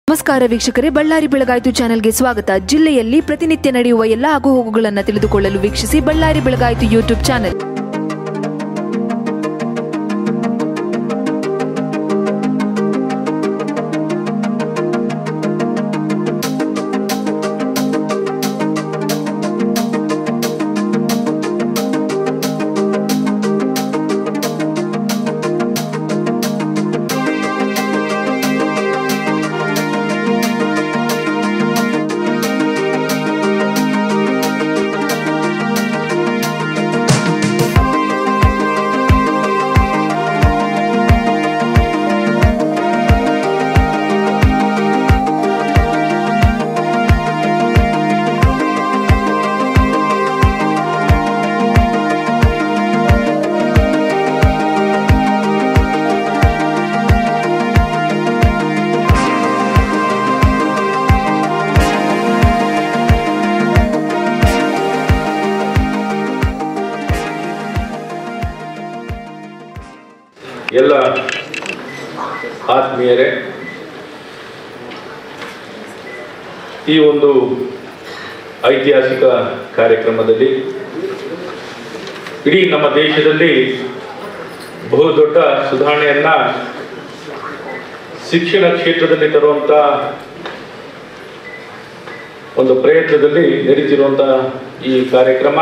ನಮಸ್ಕಾರ ವೀಕ್ಷಕರೇ ಬಳ್ಳಾರಿ ಬೆಳಗಾಯಿತು ಚಾನೆಲ್ಗೆ ಸ್ವಾಗತ ಜಿಲ್ಲೆಯಲ್ಲಿ ಪ್ರತಿನಿತ್ಯ ನಡೆಯುವ ಎಲ್ಲ ಆಗುಹೋಗುಗಳನ್ನು ತಿಳಿದುಕೊಳ್ಳಲು ವೀಕ್ಷಿಸಿ ಬಳ್ಳಾರಿ ಬೆಳಗಾಯಿತು ಯೂಟ್ಯೂಬ್ ಚಾನೆಲ್ ಎಲ್ಲ ಆತ್ಮೀಯರೇ ಈ ಒಂದು ಐತಿಹಾಸಿಕ ಕಾರ್ಯಕ್ರಮದಲ್ಲಿ ಇಡೀ ನಮ್ಮ ದೇಶದಲ್ಲಿ ಬಹುದೊಡ್ಡ ಸುಧಾರಣೆಯನ್ನ ಶಿಕ್ಷಣ ಕ್ಷೇತ್ರದಲ್ಲಿ ತರುವಂತ ಒಂದು ಪ್ರಯತ್ನದಲ್ಲಿ ನಡೀತಿರುವಂತ ಈ ಕಾರ್ಯಕ್ರಮ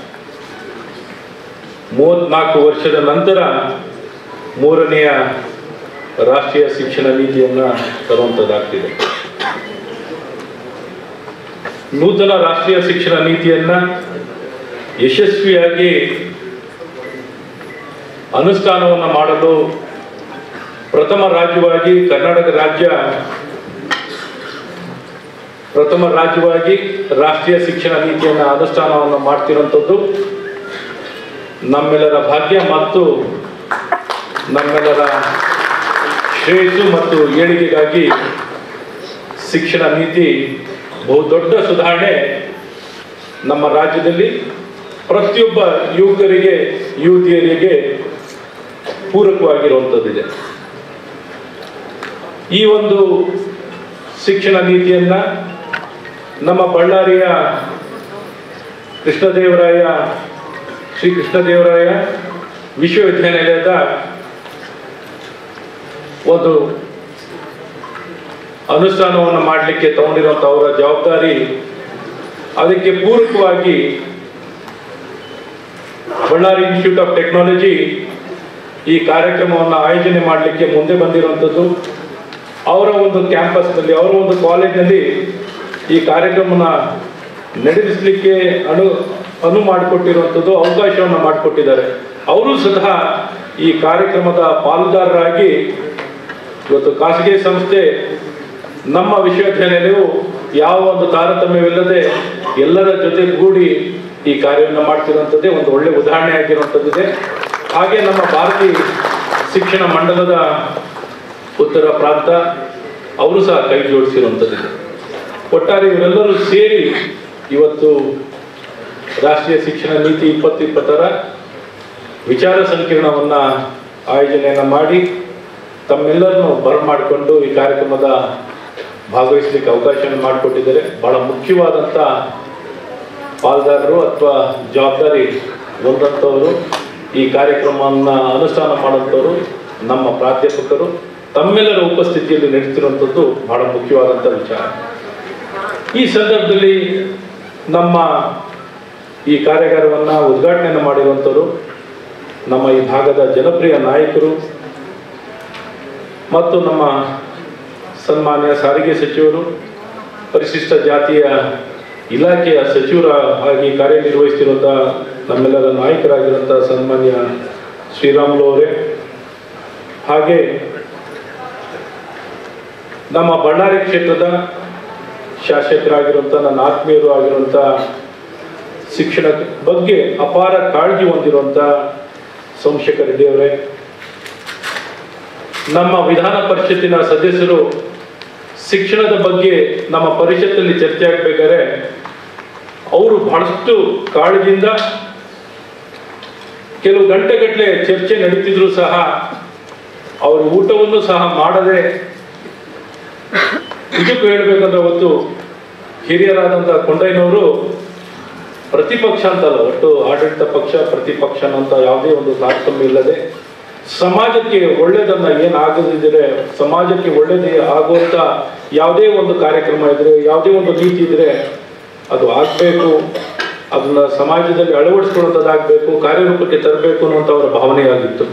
ಮೂವತ್ನಾಲ್ಕು ವರ್ಷದ ನಂತರ ಮೂರನೆಯ ರಾಷ್ಟ್ರೀಯ ಶಿಕ್ಷಣ ನೀತಿಯನ್ನ ತರುವಂಥದ್ದಾಗ್ತಿದೆ ನೂತನ ರಾಷ್ಟ್ರೀಯ ಶಿಕ್ಷಣ ನೀತಿಯನ್ನ ಯಶಸ್ವಿಯಾಗಿ ಅನುಷ್ಠಾನವನ್ನು ಮಾಡಲು ಪ್ರಥಮ ರಾಜ್ಯವಾಗಿ ಕರ್ನಾಟಕ ರಾಜ್ಯ ಪ್ರಥಮ ರಾಜ್ಯವಾಗಿ ರಾಷ್ಟ್ರೀಯ ಶಿಕ್ಷಣ ನೀತಿಯನ್ನು ಅನುಷ್ಠಾನವನ್ನು ಮಾಡ್ತಿರುವಂಥದ್ದು ನಮ್ಮೆಲ್ಲರ ಭಾಗ್ಯ ಮತ್ತು ನಮ್ಮೆಲ್ಲರ ಶ್ರೇಯಸ್ಸು ಮತ್ತು ಏಳಿಗೆಗಾಗಿ ಶಿಕ್ಷಣ ನೀತಿ ಬಹುದೊಡ್ಡ ಸುಧಾರಣೆ ನಮ್ಮ ರಾಜ್ಯದಲ್ಲಿ ಪ್ರತಿಯೊಬ್ಬ ಯುವಕರಿಗೆ ಯುವತಿಯರಿಗೆ ಪೂರಕವಾಗಿರುವಂಥದ್ದಿದೆ ಈ ಒಂದು ಶಿಕ್ಷಣ ನೀತಿಯನ್ನ ನಮ್ಮ ಬಳ್ಳಾರಿಯ ಕೃಷ್ಣದೇವರಾಯ ಶ್ರೀ ಕೃಷ್ಣದೇವರಾಯ ವಿಶ್ವವಿದ್ಯಾನಿಲಯದ ಒಂದು ಅನುಷ್ಠಾನವನ್ನು ಮಾಡಲಿಕ್ಕೆ ತಗೊಂಡಿರುವಂಥ ಅವರ ಜವಾಬ್ದಾರಿ ಅದಕ್ಕೆ ಪೂರಕವಾಗಿ ಬಳ್ಳಾರಿ ಇನ್ಸ್ಟಿಟ್ಯೂಟ್ ಆಫ್ ಟೆಕ್ನಾಲಜಿ ಈ ಕಾರ್ಯಕ್ರಮವನ್ನು ಆಯೋಜನೆ ಮಾಡಲಿಕ್ಕೆ ಮುಂದೆ ಬಂದಿರುವಂಥದ್ದು ಅವರ ಒಂದು ಕ್ಯಾಂಪಸ್ನಲ್ಲಿ ಅವರ ಒಂದು ಕಾಲೇಜಿನಲ್ಲಿ ಈ ಕಾರ್ಯಕ್ರಮನ ನಡೆಸಲಿಕ್ಕೆ ಅನು ಅನು ಮಾಡಿಕೊಟ್ಟಿರುವಂಥದ್ದು ಅವಕಾಶವನ್ನು ಮಾಡಿಕೊಟ್ಟಿದ್ದಾರೆ ಅವರು ಸಹ ಈ ಕಾರ್ಯಕ್ರಮದ ಪಾಲುದಾರರಾಗಿ ಇವತ್ತು ಖಾಸಗಿ ಸಂಸ್ಥೆ ನಮ್ಮ ವಿಶ್ವವಿದ್ಯಾನಿಲಯವು ಯಾವ ಒಂದು ತಾರತಮ್ಯವಿಲ್ಲದೆ ಎಲ್ಲರ ಜೊತೆಗೂಡಿ ಈ ಕಾರ್ಯವನ್ನು ಮಾಡ್ತಿರುವಂಥದ್ದೇ ಒಂದು ಒಳ್ಳೆ ಉದಾಹರಣೆ ಆಗಿರುವಂಥದ್ದಿದೆ ಹಾಗೆ ನಮ್ಮ ಭಾರತೀಯ ಶಿಕ್ಷಣ ಮಂಡಲದ ಉತ್ತರ ಪ್ರಾಂತ ಅವರು ಸಹ ಕೈ ಜೋಡಿಸಿರುವಂಥದ್ದಿದೆ ಒಟ್ಟಾರೆ ಇವರೆಲ್ಲರೂ ಸೇರಿ ಇವತ್ತು ರಾಷ್ಟ್ರೀಯ ಶಿಕ್ಷಣ ನೀತಿ ಇಪ್ಪತ್ತು ಇಪ್ಪತ್ತರ ವಿಚಾರ ಸಂಕಿರಣವನ್ನ ಆಯೋಜನೆಯನ್ನ ಮಾಡಿ ತಮ್ಮೆಲ್ಲರನ್ನು ಬರಮಾಡಿಕೊಂಡು ಈ ಕಾರ್ಯಕ್ರಮದ ಭಾಗವಹಿಸಲಿಕ್ಕೆ ಅವಕಾಶವನ್ನು ಮಾಡಿಕೊಟ್ಟಿದ್ದಾರೆ ಬಹಳ ಮುಖ್ಯವಾದಂಥ ಪಾಲ್ದಾರರು ಅಥವಾ ಜವಾಬ್ದಾರಿ ಹೊಂದಂಥವರು ಈ ಕಾರ್ಯಕ್ರಮವನ್ನು ಅನುಷ್ಠಾನ ಮಾಡುವಂಥವರು ನಮ್ಮ ಪ್ರಾಧ್ಯಾಪಕರು ತಮ್ಮೆಲ್ಲರ ಉಪಸ್ಥಿತಿಯಲ್ಲಿ ನಡೀತಿರುವಂಥದ್ದು ಬಹಳ ಮುಖ್ಯವಾದಂಥ ವಿಚಾರ ಈ ಸಂದರ್ಭದಲ್ಲಿ ನಮ್ಮ ಈ ಕಾರ್ಯಾಗಾರವನ್ನು ಉದ್ಘಾಟನೆಯನ್ನು ಮಾಡಿರುವಂಥವರು ನಮ್ಮ ಈ ಭಾಗದ ಜನಪ್ರಿಯ ನಾಯಕರು ಮತ್ತು ನಮ್ಮ ಸನ್ಮಾನ್ಯ ಸಾರಿಗೆ ಸಚಿವರು ಪರಿಶಿಷ್ಟ ಜಾತಿಯ ಇಲಾಖೆಯ ಸಚಿವರ ಆಗಿ ಕಾರ್ಯನಿರ್ವಹಿಸ್ತಿರುವಂಥ ನಮ್ಮೆಲ್ಲರ ನಾಯಕರಾಗಿರುವಂಥ ಸನ್ಮಾನ್ಯ ಶ್ರೀರಾಮುಲು ಅವರೇ ಹಾಗೆ ನಮ್ಮ ಬಳ್ಳಾರಿ ಕ್ಷೇತ್ರದ ಶಾಸಕರಾಗಿರುವಂಥ ನನ್ನ ಆತ್ಮೀಯರು ಆಗಿರುವಂಥ ಶಿಕ್ಷಣ ಬಗ್ಗೆ ಅಪಾರ ಕಾಳಜಿ ಹೊಂದಿರುವಂಥ ಸೋಮಶೇಖರ್ ರೆಡ್ಡಿ ಅವರೇ ನಮ್ಮ ವಿಧಾನ ಪರಿಷತ್ತಿನ ಸದಸ್ಯರು ಶಿಕ್ಷಣದ ಬಗ್ಗೆ ನಮ್ಮ ಪರಿಷತ್ತಲ್ಲಿ ಚರ್ಚೆ ಆಗ್ಬೇಕಾದ್ರೆ ಅವರು ಬಹಳಷ್ಟು ಕಾಳಜಿಯಿಂದ ಕೆಲವು ಗಂಟೆಗಟ್ಟಲೆ ಚರ್ಚೆ ನಡೀತಿದ್ರು ಸಹ ಅವರು ಊಟವನ್ನು ಸಹ ಮಾಡದೆ ನಿಜಕ್ಕೂ ಹೇಳ್ಬೇಕಂದ್ರೆ ಅವತ್ತು ಹಿರಿಯರಾದಂಥ ಕೊಂಡಯ್ಯನವರು ಪ್ರತಿಪಕ್ಷ ಅಂತಲ್ಲ ಒಟ್ಟು ಆಡಳಿತ ಪಕ್ಷ ಪ್ರತಿಪಕ್ಷ ಅಂತ ಯಾವುದೇ ಒಂದು ತಾರತಮ್ಯ ಇಲ್ಲದೆ ಸಮಾಜಕ್ಕೆ ಒಳ್ಳೇದನ್ನ ಏನು ಆಗದಿದ್ರೆ ಸಮಾಜಕ್ಕೆ ಒಳ್ಳೇದೇ ಆಗುವಂತ ಯಾವುದೇ ಒಂದು ಕಾರ್ಯಕ್ರಮ ಇದ್ರೆ ಯಾವುದೇ ಒಂದು ನೀತಿ ಇದ್ರೆ ಅದು ಆಗಬೇಕು ಅದನ್ನ ಸಮಾಜದಲ್ಲಿ ಅಳವಡಿಸ್ಕೊಳ್ಳೋದಾಗಬೇಕು ಕಾರ್ಯರೂಪಕ್ಕೆ ತರಬೇಕು ಅನ್ನುವಂಥ ಅವರ ಭಾವನೆಯಾಗಿತ್ತು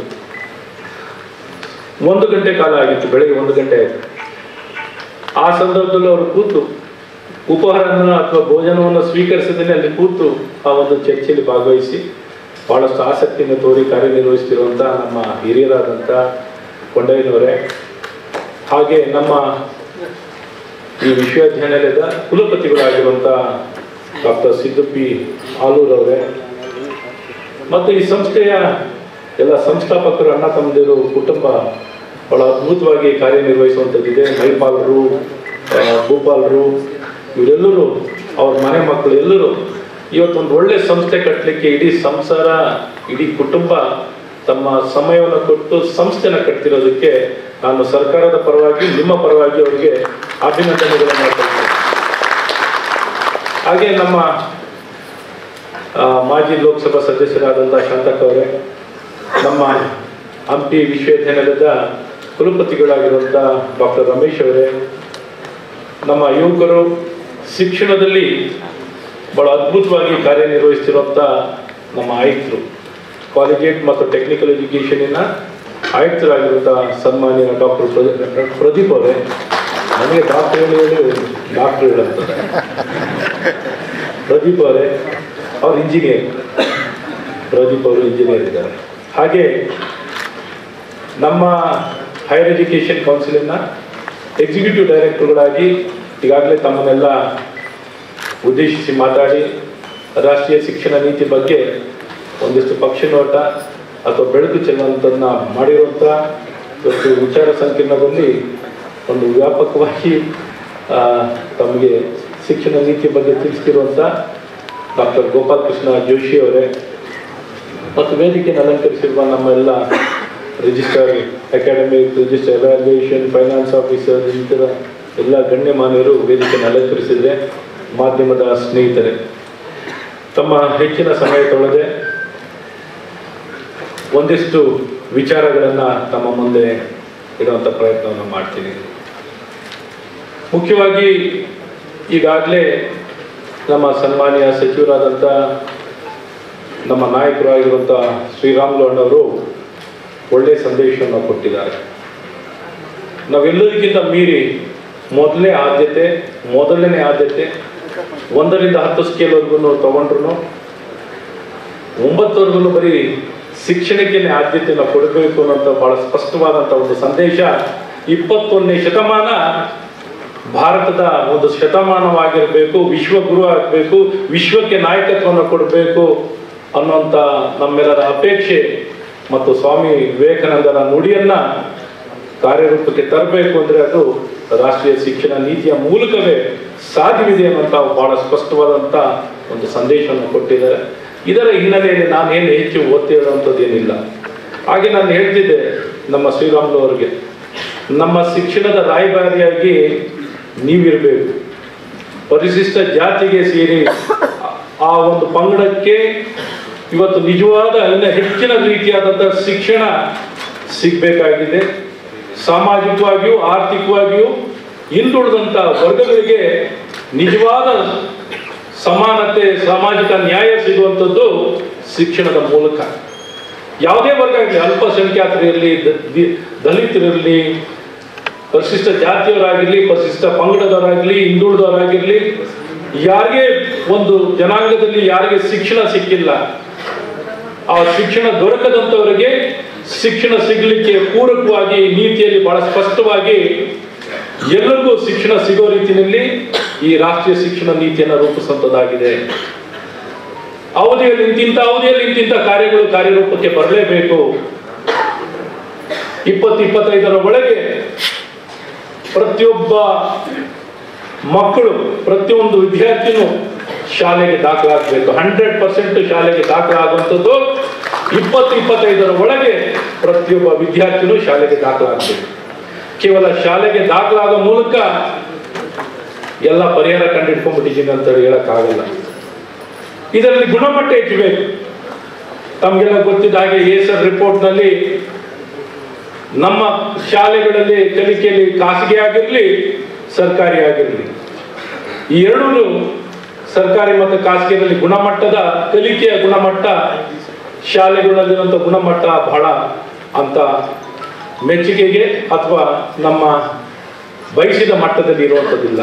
ಒಂದು ಗಂಟೆ ಕಾಲ ಆಗಿತ್ತು ಬೆಳಗ್ಗೆ ಒಂದು ಗಂಟೆ ಆಯಿತು ಆ ಸಂದರ್ಭದಲ್ಲಿ ಅವರು ಕೂತು ಉಪಹಾರನ ಅಥವಾ ಭೋಜನವನ್ನು ಸ್ವೀಕರಿಸದೇ ಅಲ್ಲಿ ಕೂತು ಆ ಒಂದು ಚರ್ಚೆಯಲ್ಲಿ ಭಾಗವಹಿಸಿ ಬಹಳಷ್ಟು ಆಸಕ್ತಿಯನ್ನು ತೋರಿ ಕಾರ್ಯನಿರ್ವಹಿಸ್ತಿರುವಂಥ ನಮ್ಮ ಹಿರಿಯರಾದಂಥ ಕೊಂಡಯ್ಯನವರೇ ಹಾಗೆ ನಮ್ಮ ಈ ವಿಶ್ವವಿದ್ಯಾನಿಲಯದ ಕುಲಪತಿಗಳಾಗಿರುವಂಥ ಡಾಕ್ಟರ್ ಸಿದ್ದು ಪಿ ಆಲೂರವರೇ ಮತ್ತು ಈ ಸಂಸ್ಥೆಯ ಎಲ್ಲ ಸಂಸ್ಥಾಪಕರು ಅಣ್ಣ ತಮ್ಮದಿರು ಕುಟುಂಬ ಬಹಳ ಅದ್ಭುತವಾಗಿ ಕಾರ್ಯನಿರ್ವಹಿಸುವಂಥದ್ದಿದೆ ಮೈಪಾಲರು ಆ, ಭೂಪಾಲರು ಇವರೆಲ್ಲರೂ ಅವ್ರ ಮನೆ ಮಕ್ಕಳು ಎಲ್ಲರೂ ಇವತ್ತೊಂದು ಒಳ್ಳೆ ಸಂಸ್ಥೆ ಕಟ್ಟಲಿಕ್ಕೆ ಇಡೀ ಸಂಸಾರ ಇಡೀ ಕುಟುಂಬ ತಮ್ಮ ಸಮಯವನ್ನು ಕೊಟ್ಟು ಸಂಸ್ಥೆನ ಕಟ್ತಿರೋದಕ್ಕೆ ನಾನು ಸರ್ಕಾರದ ಪರವಾಗಿ ನಿಮ್ಮ ಪರವಾಗಿ ಅವರಿಗೆ ಅಭಿನಂದನೆಗಳನ್ನು ಮಾಡ್ತಾ ಹಾಗೆ ನಮ್ಮ ಆ, ಮಾಜಿ ಲೋಕಸಭಾ ಸದಸ್ಯರಾದಂಥ ಶಾಂತಕ್ ಅವರೇ ನಮ್ಮ ಹಂಪಿ ವಿಶ್ವವಿದ್ಯಾನಿಲಯದ ಕುಲಪತಿಗಳಾಗಿರುವಂಥ ಡಾಕ್ಟರ್ ರಮೇಶ್ ಅವರೇ ನಮ್ಮ ಯುವಕರು ಶಿಕ್ಷಣದಲ್ಲಿ ಬಹಳ ಅದ್ಭುತವಾಗಿ ಕಾರ್ಯನಿರ್ವಹಿಸ್ತಿರುವಂಥ ನಮ್ಮ ಆಯುಕ್ತರು ಕಾಲೇಜೇಟ್ ಮತ್ತು ಟೆಕ್ನಿಕಲ್ ಎಜುಕೇಷನಿನ ಆಯುಕ್ತರಾಗಿರುವಂಥ ಸನ್ಮಾನ್ಯ ಡಾಕ್ಟರ್ ಪ್ರದೀಪ್ ಅವರೇ ನನಗೆ ಡಾಕ್ಟರ್ ಹೇಳಿ ಹೇಳಿ ಡಾಕ್ಟರ್ ಹೇಳಂತಾರೆ ಪ್ರದೀಪ್ ಅವರೇ ಅವ್ರು ಇಂಜಿನಿಯರ್ ಪ್ರದೀಪ್ ಅವರು ಇಂಜಿನಿಯರ್ ಇದ್ದಾರೆ ಹಾಗೆ ನಮ್ಮ ಹೈಯರ್ ಎಜುಕೇಷನ್ ಕೌನ್ಸಿಲಿನ ಎಕ್ಸಿಕ್ಯೂಟಿವ್ ಡೈರೆಕ್ಟರ್ಗಳಾಗಿ ಈಗಾಗಲೇ ತಮ್ಮನ್ನೆಲ್ಲ ಉದ್ದೇಶಿಸಿ ಮಾತಾಡಿ ರಾಷ್ಟ್ರೀಯ ಶಿಕ್ಷಣ ನೀತಿ ಬಗ್ಗೆ ಒಂದಿಷ್ಟು ಪಕ್ಷ ನೋಟ ಅಥವಾ ಬೆಳಕು ಚೆಲ್ಲುವಂಥದ್ದನ್ನ ಮಾಡಿರುವಂಥ ಇವತ್ತು ವಿಚಾರ ಸಂಕಿರಣದಲ್ಲಿ ಒಂದು ವ್ಯಾಪಕವಾಗಿ ಆ, ತಮಗೆ ಶಿಕ್ಷಣ ನೀತಿ ಬಗ್ಗೆ ತಿಳಿಸ್ತಿರುವಂಥ ಡಾಕ್ಟರ್ ಗೋಪಾಲ್ ಕೃಷ್ಣ ಜೋಶಿ ಅವರೇ ಮತ್ತು ವೇದಿಕೆಯನ್ನು ಅಲಂಕರಿಸಿರುವ ನಮ್ಮೆಲ್ಲ register academic register evaluation finance officer ಇತರ ಎಲ್ಲ ಗಣ್ಯಮಾನ್ಯರು ವೇದಿಕೆಯನ್ನು ಅಲಂಕರಿಸಿದರೆ ಮಾಧ್ಯಮದ ಸ್ನೇಹಿತರೆ ತಮ್ಮ ಹೆಚ್ಚಿನ ಸಮಯ ತೊಳೆದೆ ಒಂದಿಷ್ಟು ವಿಚಾರಗಳನ್ನು ತಮ್ಮ ಮುಂದೆ ಇಡುವಂಥ ಪ್ರಯತ್ನವನ್ನು ಮಾಡ್ತೀನಿ ಮುಖ್ಯವಾಗಿ ಈಗಾಗಲೇ ನಮ್ಮ ಸನ್ಮಾನ್ಯ ಸಚಿವರಾದಂಥ ನಮ್ಮ ನಾಯಕರು ಆಗಿರುವಂಥ ಶ್ರೀರಾಮುಲು ಅಣ್ಣವರು ಒಳ್ಳೆಯ ಸಂದೇಶವನ್ನು ಕೊಟ್ಟಿದ್ದಾರೆ ನಾವೆಲ್ಲರಿಗಿಂತ ಮೀರಿ ಮೊದಲನೇ ಆದ್ಯತೆ ಮೊದಲನೇ ಆದ್ಯತೆ ಒಂದರಿಂದ ಹತ್ತು ಸ್ಕೇಲ್ವರೆಗೂ ತಗೊಂಡ್ರು ಒಂಬತ್ತವರೆಗೂ ಬರೀ ಶಿಕ್ಷಣಕ್ಕೆ ಆದ್ಯತೆಯನ್ನು ಕೊಡಬೇಕು ಅನ್ನೋಂಥ ಬಹಳ ಸ್ಪಷ್ಟವಾದಂಥ ಒಂದು ಸಂದೇಶ ಇಪ್ಪತ್ತೊಂದನೇ ಶತಮಾನ ಭಾರತದ ಒಂದು ಶತಮಾನವಾಗಿರಬೇಕು ವಿಶ್ವಗುರು ಆಗಬೇಕು ವಿಶ್ವಕ್ಕೆ ನಾಯಕತ್ವವನ್ನು ಕೊಡಬೇಕು ಅನ್ನುವಂಥ ನಮ್ಮೆಲ್ಲರ ಅಪೇಕ್ಷೆ ಮತ್ತು ಸ್ವಾಮಿ ವಿವೇಕಾನಂದರ ನುಡಿಯನ್ನ ಕಾರ್ಯರೂಪಕ್ಕೆ ತರಬೇಕು ಅಂದರೆ ಅದು ರಾಷ್ಟ್ರೀಯ ಶಿಕ್ಷಣ ನೀತಿಯ ಮೂಲಕವೇ ಸಾಧ್ಯವಿದೆ ಅನ್ನುವಂಥ ಬಹಳ ಸ್ಪಷ್ಟವಾದಂಥ ಒಂದು ಸಂದೇಶವನ್ನು ಕೊಟ್ಟಿದ್ದಾರೆ ಇದರ ಹಿನ್ನೆಲೆಯಲ್ಲಿ ನಾನು ಏನು ಹೆಚ್ಚು ಒತ್ತಿ ಹೇಳುವಂಥದ್ದು ಏನಿಲ್ಲ ಹಾಗೆ ನಾನು ಹೇಳ್ತಿದ್ದೆ ನಮ್ಮ ಶ್ರೀರಾಮುಲು ಅವರಿಗೆ ನಮ್ಮ ಶಿಕ್ಷಣದ ರಾಯಭಾರಿಯಾಗಿ ನೀವಿರಬೇಕು ಪರಿಶಿಷ್ಟ ಜಾತಿಗೆ ಸೇರಿ ಆ ಒಂದು ಪಂಗಡಕ್ಕೆ ಇವತ್ತು ನಿಜವಾದ ಇನ್ನ ಹೆಚ್ಚಿನ ರೀತಿಯಾದಂಥ ಶಿಕ್ಷಣ ಸಿಗಬೇಕಾಗಿದೆ ಸಾಮಾಜಿಕವಾಗಿಯೂ ಆರ್ಥಿಕವಾಗಿಯೂ ಹಿಂದುಳಿದಂಥ ವರ್ಗಗಳಿಗೆ ನಿಜವಾದ ಸಮಾನತೆ ಸಾಮಾಜಿಕ ನ್ಯಾಯ ಸಿಗುವಂಥದ್ದು ಶಿಕ್ಷಣದ ಮೂಲಕ ಯಾವುದೇ ವರ್ಗ ಇರಲಿ ಅಲ್ಪಸಂಖ್ಯಾತರಿರಲಿ ದ- ದಿ- ದಲಿತರಿರಲಿ ಪರಿಶಿಷ್ಟ ಜಾತಿಯವರಾಗಿರ್ಲಿ ಪರಿಶಿಷ್ಟ ಪಂಗಡದವರಾಗಿರ್ಲಿ ಹಿಂದುಳಿದವರಾಗಿರ್ಲಿ ಯಾರಿಗೆ ಒಂದು ಜನಾಂಗದಲ್ಲಿ ಯಾರಿಗೆ ಶಿಕ್ಷಣ ಸಿಕ್ಕಿಲ್ಲ ಆ ಶಿಕ್ಷಣ ದೊರಕದಂಥವರಿಗೆ ಶಿಕ್ಷಣ ಸಿಗಲಿಕ್ಕೆ ಪೂರಕವಾಗಿ ಈ ನೀತಿಯಲ್ಲಿ ಬಹಳ ಸ್ಪಷ್ಟವಾಗಿ ಎಲ್ಲರಿಗೂ ಶಿಕ್ಷಣ ಸಿಗೋ ರೀತಿಯಲ್ಲಿ ಈ ರಾಷ್ಟ್ರೀಯ ಶಿಕ್ಷಣ ನೀತಿಯನ್ನು ರೂಪಿಸುವಂಥದ್ದಾಗಿದೆ ಅವಧಿಯಲ್ಲಿ ಇಂತಿಂತ ಅವಧಿಯಲ್ಲಿ ಇಂತಿಂತ ಕಾರ್ಯಗಳು ಕಾರ್ಯರೂಪಕ್ಕೆ ಬರಲೇಬೇಕು ಇಪ್ಪತ್ತು ಇಪ್ಪತ್ತೈದರ ಒಳಗೆ ಪ್ರತಿಯೊಬ್ಬ ಮಕ್ಕಳು ಪ್ರತಿಯೊಂದು ವಿದ್ಯಾರ್ಥಿನೂ ಶಾಲೆಗೆ ದಾಖಲಾಗಬೇಕು ಹಂಡ್ರೆಡ್ ಪರ್ಸೆಂಟ್ ಶಾಲೆಗೆ ದಾಖಲಾಗುವಂಥದ್ದು ಇಪ್ಪತ್ತು ಇಪ್ಪತ್ತೈದರ ಒಳಗೆ ಪ್ರತಿಯೊಬ್ಬ ವಿದ್ಯಾರ್ಥಿನೂ ಶಾಲೆಗೆ ದಾಖಲಾಗಬೇಕು ಕೇವಲ ಶಾಲೆಗೆ ದಾಖಲಾಗೋ ಮೂಲಕ ಎಲ್ಲ ಪರಿಹಾರ ಕಂಡಿಡ್ಕೊಂಡ್ಬಿಟ್ಟಿದ್ದೀನಿ ಅಂತ ಹೇಳಕ್ಕಾಗಲ್ಲ ಇದರಲ್ಲಿ ಗುಣಮಟ್ಟ ಹೆಚ್ಚಬೇಕು ತಮಗೆಲ್ಲ ಗೊತ್ತಿದ್ದ ಹಾಗೆ ಏಸರ್ ರಿಪೋರ್ಟ್ನಲ್ಲಿ ನಮ್ಮ ಶಾಲೆಗಳಲ್ಲಿ ಕಲಿಕೆಯಲ್ಲಿ ಖಾಸಗಿ ಆಗಿರಲಿ ಸರ್ಕಾರಿ ಆಗಿರಲಿ ಈ ಎರಡೂ ಸರ್ಕಾರಿ ಮತ್ತು ಖಾಸಗಿಯಲ್ಲಿ ಗುಣಮಟ್ಟದ ಕಲಿಕೆಯ ಗುಣಮಟ್ಟ ಶಾಲೆಗಳಲ್ಲಿರುವಂಥ ಗುಣಮಟ್ಟ ಬಹಳ ಅಂತ ಮೆಚ್ಚುಗೆಗೆ ಅಥವಾ ನಮ್ಮ ಬಯಸಿದ ಮಟ್ಟದಲ್ಲಿ ಇರುವಂಥದ್ದಿಲ್ಲ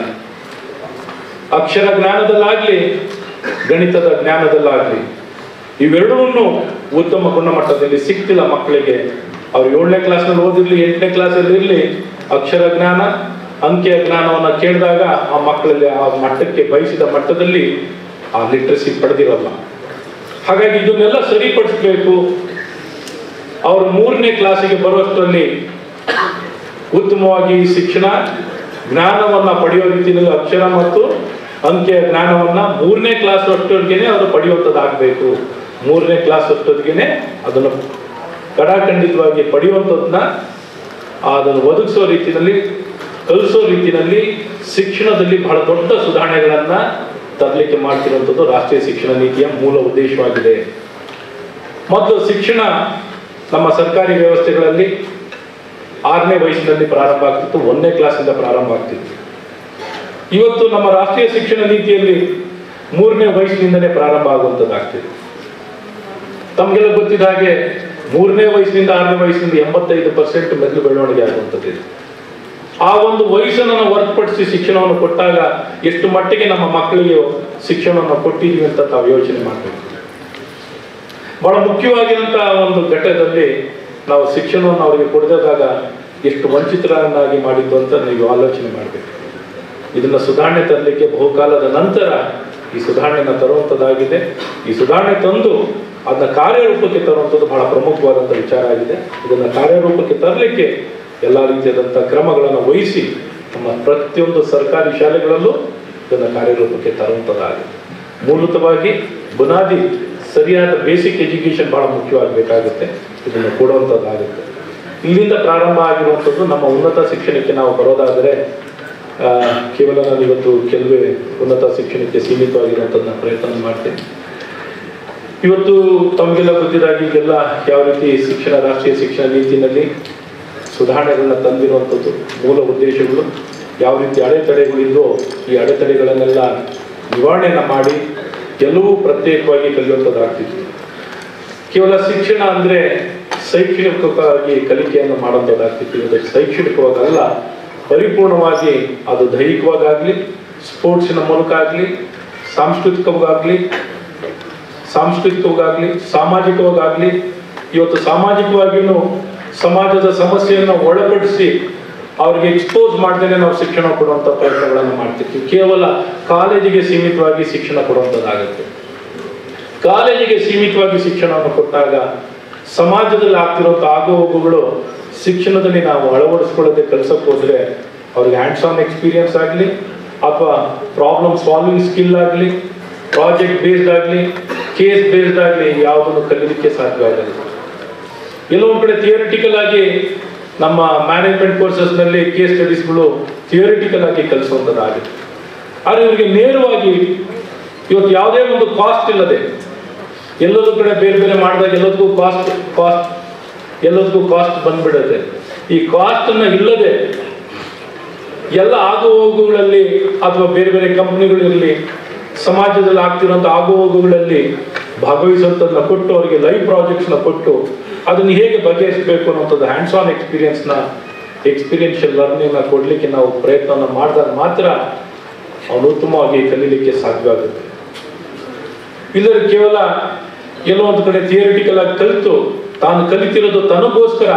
ಅಕ್ಷರ ಜ್ಞಾನದಲ್ಲಾಗಲಿ ಗಣಿತದ ಜ್ಞಾನದಲ್ಲಾಗಲಿ ಇವೆರಡೂ ಉತ್ತಮ ಗುಣಮಟ್ಟದಲ್ಲಿ ಸಿಗ್ತಿಲ್ಲ ಮಕ್ಕಳಿಗೆ ಅವ್ರು ಏಳನೇ ಕ್ಲಾಸ್ನಲ್ಲಿ ಓದಿರ್ಲಿ ಎಂಟನೇ ಕ್ಲಾಸಲ್ಲಿ ಇರಲಿ ಅಕ್ಷರ ಜ್ಞಾನ ಅಂಕೆಯ ಜ್ಞಾನವನ್ನು ಕೇಳಿದಾಗ ಆ ಮಕ್ಕಳಲ್ಲಿ ಆ ಮಟ್ಟಕ್ಕೆ ಬಯಸಿದ ಮಟ್ಟದಲ್ಲಿ ಆ ಲಿಟ್ರಸಿ ಪಡೆದಿರಲ್ಲ ಹಾಗಾಗಿ ಇದನ್ನೆಲ್ಲ ಸರಿಪಡಿಸಬೇಕು ಅವರು ಮೂರನೇ ಕ್ಲಾಸಿಗೆ ಬರುವಷ್ಟರಲ್ಲಿ ಉತ್ತಮವಾಗಿ ಶಿಕ್ಷಣ ಜ್ಞಾನವನ್ನ ಪಡೆಯೋ ರೀತಿಯಲ್ಲಿ ಅಕ್ಷರ ಮತ್ತು ಅಂಕೆಯ ಜ್ಞಾನವನ್ನ ಮೂರನೇ ಕ್ಲಾಸ್ ಅಷ್ಟೊತ್ತಿಗೆ ಅವರು ಪಡೆಯುವಂಥದ್ದಾಗಬೇಕು ಮೂರನೇ ಕ್ಲಾಸ್ ಅಷ್ಟೊತ್ತಿಗೆ ಅದನ್ನು ಕಡಾಖಂಡಿತವಾಗಿ ಪಡೆಯುವಂಥದ್ದನ್ನ ಅದನ್ನು ಒದಗಿಸೋ ರೀತಿಯಲ್ಲಿ ಕಲಿಸೋ ರೀತಿಯಲ್ಲಿ ಶಿಕ್ಷಣದಲ್ಲಿ ಬಹಳ ದೊಡ್ಡ ಸುಧಾರಣೆಗಳನ್ನ ತರಲಿಕ್ಕೆ ಮಾಡ್ತಿರುವಂಥದ್ದು ರಾಷ್ಟ್ರೀಯ ಶಿಕ್ಷಣ ನೀತಿಯ ಮೂಲ ಉದ್ದೇಶವಾಗಿದೆ ಮೊದಲು ಶಿಕ್ಷಣ ನಮ್ಮ ಸರ್ಕಾರಿ ವ್ಯವಸ್ಥೆಗಳಲ್ಲಿ ಆರನೇ ವಯಸ್ಸಿನಲ್ಲಿ ಪ್ರಾರಂಭ ಆಗ್ತಿತ್ತು ಒಂದನೇ ಕ್ಲಾಸಿಂದ ಪ್ರಾರಂಭ ಆಗ್ತಿತ್ತು ಇವತ್ತು ನಮ್ಮ ರಾಷ್ಟ್ರೀಯ ಶಿಕ್ಷಣ ನೀತಿಯಲ್ಲಿ ಮೂರನೇ ವಯಸ್ಸಿನಿಂದಲೇ ಪ್ರಾರಂಭ ಆಗುವಂಥದ್ದಾಗ್ತಿದೆ ತಮಗೆಲ್ಲ ಗೊತ್ತಿದ್ದ ಹಾಗೆ ಮೂರನೇ ವಯಸ್ಸಿನಿಂದ ಆರನೇ ವಯಸ್ಸಿನಿಂದ ಎಂಬತ್ತೈದು ಪರ್ಸೆಂಟ್ ಮೆದುಳು ಬೆಳವಣಿಗೆ ಆಗುವಂಥದ್ದು ಆ ಒಂದು ವಯಸ್ಸನ್ನು ನಾವು ಹೊರತುಪಡಿಸಿ ಶಿಕ್ಷಣವನ್ನು ಕೊಟ್ಟಾಗ ಎಷ್ಟು ಮಟ್ಟಿಗೆ ನಮ್ಮ ಮಕ್ಕಳಿಗೆ ಶಿಕ್ಷಣವನ್ನು ಕೊಟ್ಟಿದ್ದೀವಿ ಅಂತ ತಾವು ಯೋಚನೆ ಮಾಡಬೇಕು ಬಹಳ ಮುಖ್ಯವಾಗಿರುವಂತಹ ಒಂದು ಘಟ್ಟದಲ್ಲಿ ನಾವು ಶಿಕ್ಷಣವನ್ನು ಅವರಿಗೆ ಕೊಡದಾಗ ಎಷ್ಟು ವಂಚಿತರನ್ನಾಗಿ ಮಾಡಿದ್ದು ಅಂತ ನೀವು ಆಲೋಚನೆ ಮಾಡಬೇಕು ಇದನ್ನ ಸುಧಾರಣೆ ತರಲಿಕ್ಕೆ ಬಹುಕಾಲದ ನಂತರ ಈ ಸುಧಾರಣೆಯನ್ನು ತರುವಂಥದ್ದಾಗಿದೆ ಈ ಸುಧಾರಣೆ ತಂದು ಅದನ್ನ ಕಾರ್ಯರೂಪಕ್ಕೆ ತರುವಂಥದ್ದು ಬಹಳ ಪ್ರಮುಖವಾದಂಥ ವಿಚಾರ ಆಗಿದೆ ಇದನ್ನ ಕಾರ್ಯರೂಪಕ್ಕೆ ತರಲಿಕ್ಕೆ ಎಲ್ಲ ರೀತಿಯಾದಂಥ ಕ್ರಮಗಳನ್ನು ವಹಿಸಿ ನಮ್ಮ ಪ್ರತಿಯೊಂದು ಸರ್ಕಾರಿ ಶಾಲೆಗಳಲ್ಲೂ ಇದನ್ನು ಕಾರ್ಯರೂಪಕ್ಕೆ ತರುವಂಥದ್ದಾಗಿದೆ ಮೂಲತವಾಗಿ ಬುನಾದಿ ಸರಿಯಾದ ಬೇಸಿಕ್ ಎಜುಕೇಶನ್ ಬಹಳ ಮುಖ್ಯವಾಗಬೇಕಾಗುತ್ತೆ ಇದನ್ನು ಕೊಡುವಂಥದ್ದಾಗುತ್ತೆ ಇಲ್ಲಿಂದ ಪ್ರಾರಂಭ ಆಗಿರುವಂಥದ್ದು ನಮ್ಮ ಉನ್ನತ ಶಿಕ್ಷಣಕ್ಕೆ ನಾವು ಬರೋದಾದರೆ ಆ, ಕೇವಲ ನಾನು ಇವತ್ತು ಕೆಲವೇ ಉನ್ನತ ಶಿಕ್ಷಣಕ್ಕೆ ಸೀಮಿತವಾಗಿರುವಂಥದ್ದನ್ನ ಪ್ರಯತ್ನ ಮಾಡ್ತೇನೆ ಇವತ್ತು ತಮಗೆಲ್ಲ ಗೊತ್ತಿದ್ದಾಗೆ ಈಗೆಲ್ಲ ಯಾವ ರೀತಿ ಶಿಕ್ಷಣ ರಾಷ್ಟ್ರೀಯ ಶಿಕ್ಷಣ ನೀತಿನಲ್ಲಿ ಸುಧಾರಣೆಗಳನ್ನ ತಂದಿರುವಂಥದ್ದು ಮೂಲ ಉದ್ದೇಶಗಳು ಯಾವ ರೀತಿ ಅಡೆತಡೆಗಳಿದ್ದೋ ಈ ಅಡೆತಡೆಗಳನ್ನೆಲ್ಲ ನಿವಾರಣೆಯನ್ನ ಮಾಡಿ ಎಲ್ಲವೂ ಪ್ರತ್ಯೇಕವಾಗಿ ಕಲಿಯುವಂಥದ್ದಾಗ್ತಿತ್ತು ಕೇವಲ ಶಿಕ್ಷಣ ಅಂದ್ರೆ ಶೈಕ್ಷಣಿಕವಾಗಿ ಕಲಿಕೆಯನ್ನು ಮಾಡುವಂಥದ್ದಾಗ್ತಿತ್ತು ಇವತ್ತು ಶೈಕ್ಷಣಿಕವಾಗಲ್ಲ ಪರಿಪೂರ್ಣವಾಗಿ ಅದು ದೈಹಿಕವಾಗಲಿ ಸ್ಪೋರ್ಟ್ಸಿನ ಮೂಲಕ ಆಗಲಿ ಸಾಂಸ್ಕೃತಿಕವಾಗಲಿ ಸಾಂಸ್ಕೃತಿಕವಾಗಲಿ ಸಾಮಾಜಿಕವಾಗಲಿ ಇವತ್ತು ಸಾಮಾಜಿಕವಾಗಿಯೂ ಸಮಾಜದ ಸಮಸ್ಯೆಯನ್ನು ಒಳಪಡಿಸಿ ಅವ್ರಿಗೆ ಎಕ್ಸ್ಪೋಸ್ ಮಾಡ್ದೇನೆ ನಾವು ಶಿಕ್ಷಣ ಕೊಡುವಂಥ ಪ್ರಯತ್ನಗಳನ್ನು ಮಾಡ್ತಿರ್ತೀವಿ ಕೇವಲ ಕಾಲೇಜಿಗೆ ಸೀಮಿತವಾಗಿ ಶಿಕ್ಷಣ ಕೊಡುವಂಥದ್ದಾಗುತ್ತೆ ಕಾಲೇಜಿಗೆ ಸೀಮಿತವಾಗಿ ಶಿಕ್ಷಣವನ್ನು ಕೊಟ್ಟಾಗ ಸಮಾಜದಲ್ಲಿ ಆಗ್ತಿರುವಂಥ ಆಗುಹೋಗುಗಳು ಶಿಕ್ಷಣದಲ್ಲಿ ನಾವು ಅಳವಡಿಸ್ಕೊಳ್ಳದೆ ಕಲಿಸಕ್ಕೆ ಹೋದ್ರೆ ಅವ್ರಿಗೆ ಹ್ಯಾಂಡ್ಸ್ ಆನ್ ಎಕ್ಸ್ಪೀರಿಯನ್ಸ್ ಆಗಲಿ ಅಥವಾ ಪ್ರಾಬ್ಲಮ್ ಸಾಲ್ವಿಂಗ್ ಸ್ಕಿಲ್ ಆಗಲಿ ಪ್ರಾಜೆಕ್ಟ್ ಬೇಸ್ಡ್ ಆಗಲಿ ಕೇಸ್ ಬೇಸ್ಡ್ ಆಗಲಿ ಯಾವುದನ್ನು ಕಲೀಲಿಕ್ಕೆ ಸಾಧ್ಯ ಆಗಲ್ಲ ಎಲ್ಲೋ ಒಂದ್ ಕಡೆ ಥಿಯರಿಟಿಕಲ್ ಆಗಿ ನಮ್ಮ ಮ್ಯಾನೇಜ್ಮೆಂಟ್ ಕೋರ್ಸಸ್ನಲ್ಲಿ ಕೇಸ್ ಸ್ಟಡೀಸ್ಗಳು ಥಿಯರಿಟಿಕಲ್ ಆಗಿ ಕಲಿಸುವಂಥದ್ದಾಗುತ್ತೆ ಆದರೆ ಇವರಿಗೆ ನೇರವಾಗಿ ಇವತ್ತು ಯಾವುದೇ ಒಂದು ಕಾಸ್ಟ್ ಇಲ್ಲದೆ ಎಲ್ಲದೂ ಕಡೆ ಬೇರೆ ಬೇರೆ ಮಾಡಿದಾಗ ಎಲ್ಲದಕ್ಕೂ ಕಾಸ್ಟ್ ಕಾಸ್ಟ್ ಎಲ್ಲದಕ್ಕೂ ಕಾಸ್ಟ್ ಬಂದ್ಬಿಡುತ್ತೆ ಈ ಕಾಸ್ಟ್ ಅನ್ನ ಇಲ್ಲದೆ ಎಲ್ಲ ಆಗುಹೋಗುಗಳಲ್ಲಿ ಅಥವಾ ಬೇರೆ ಬೇರೆ ಕಂಪ್ನಿಗಳಿರಲಿ ಸಮಾಜದಲ್ಲಿ ಆಗ್ತಿರುವಂಥ ಆಗುಹೋಗುಗಳಲ್ಲಿ ಭಾಗವಹಿಸುವಂಥದ್ದನ್ನ ಕೊಟ್ಟು ಅವರಿಗೆ ಲೈವ್ ಪ್ರಾಜೆಕ್ಟ್ಸ್ನ ಕೊಟ್ಟು ಅದನ್ನು ಹೇಗೆ ಬಗೆಹರಿಸಬೇಕು ಅನ್ನೋಂಥದ್ದು ಹ್ಯಾಂಡ್ಸ್ ಆನ್ ಎಕ್ಸ್ಪೀರಿಯನ್ಸ್ನ ಎಕ್ಸ್ಪೀರಿಯನ್ಷಿಯಲ್ ಲರ್ನಿಂಗ್ನ ಕೊಡಲಿಕ್ಕೆ ನಾವು ಪ್ರಯತ್ನವನ್ನು ಮಾಡಿದಾಗ ಮಾತ್ರ ಅವನು ಉತ್ತಮವಾಗಿ ಕಲೀಲಿಕ್ಕೆ ಸಾಧ್ಯ ಆಗುತ್ತೆ ಇಲ್ಲದ್ರೆ ಕೇವಲ ಎಲ್ಲೋ ಒಂದು ಕಡೆ ಥಿಯರಿಟಿಕಲ್ ಆಗಿ ಕಲಿತು ತಾನು ಕಲಿತಿರೋದು ತನಗೋಸ್ಕರ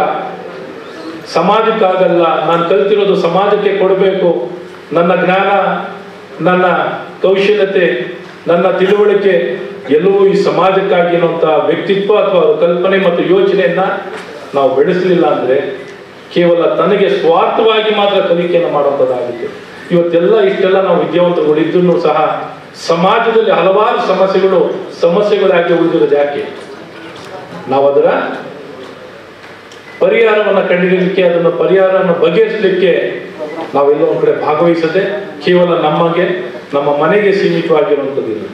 ಸಮಾಜಕ್ಕಾಗಲ್ಲ ನಾನು ಕಲಿತಿರೋದು ಸಮಾಜಕ್ಕೆ ಕೊಡಬೇಕು ನನ್ನ ಜ್ಞಾನ ನನ್ನ ಕೌಶಲ್ಯತೆ ನನ್ನ ತಿಳುವಳಿಕೆ ಎಲ್ಲವೂ ಈ ಸಮಾಜಕ್ಕಾಗಿ ಅನ್ನುವಂಥ ವ್ಯಕ್ತಿತ್ವ ಅಥವಾ ಕಲ್ಪನೆ ಮತ್ತು ಯೋಚನೆಯನ್ನ ನಾವು ಬೆಳೆಸಲಿಲ್ಲ ಅಂದ್ರೆ ಕೇವಲ ತನಗೆ ಸ್ವಾರ್ಥವಾಗಿ ಮಾತ್ರ ಕಲಿಕೆಯನ್ನು ಮಾಡುವಂಥದ್ದಾಗುತ್ತೆ ಇವತ್ತೆಲ್ಲ ಇಷ್ಟೆಲ್ಲ ನಾವು ವಿದ್ಯಾವಂತರುಗಳು ಇದ್ದೂ ಸಹ ಸಮಾಜದಲ್ಲಿ ಹಲವಾರು ಸಮಸ್ಯೆಗಳು ಸಮಸ್ಯೆಗಳಾಗಿ ಉಳಿದಿರೋದು ಯಾಕೆ ನಾವು ಅದರ ಪರಿಹಾರವನ್ನು ಕಂಡುಹಿಡಿಯಲಿಕ್ಕೆ ಅದನ್ನು ಪರಿಹಾರವನ್ನು ಬಗೆಹರಿಸಲಿಕ್ಕೆ ನಾವೆಲ್ಲೋ ಒಂದ್ ಕಡೆ ಭಾಗವಹಿಸದೆ ಕೇವಲ ನಮಗೆ ನಮ್ಮ ಮನೆಗೆ ಸೀಮಿತವಾಗಿರುವಂಥದ್ದು ಇದು.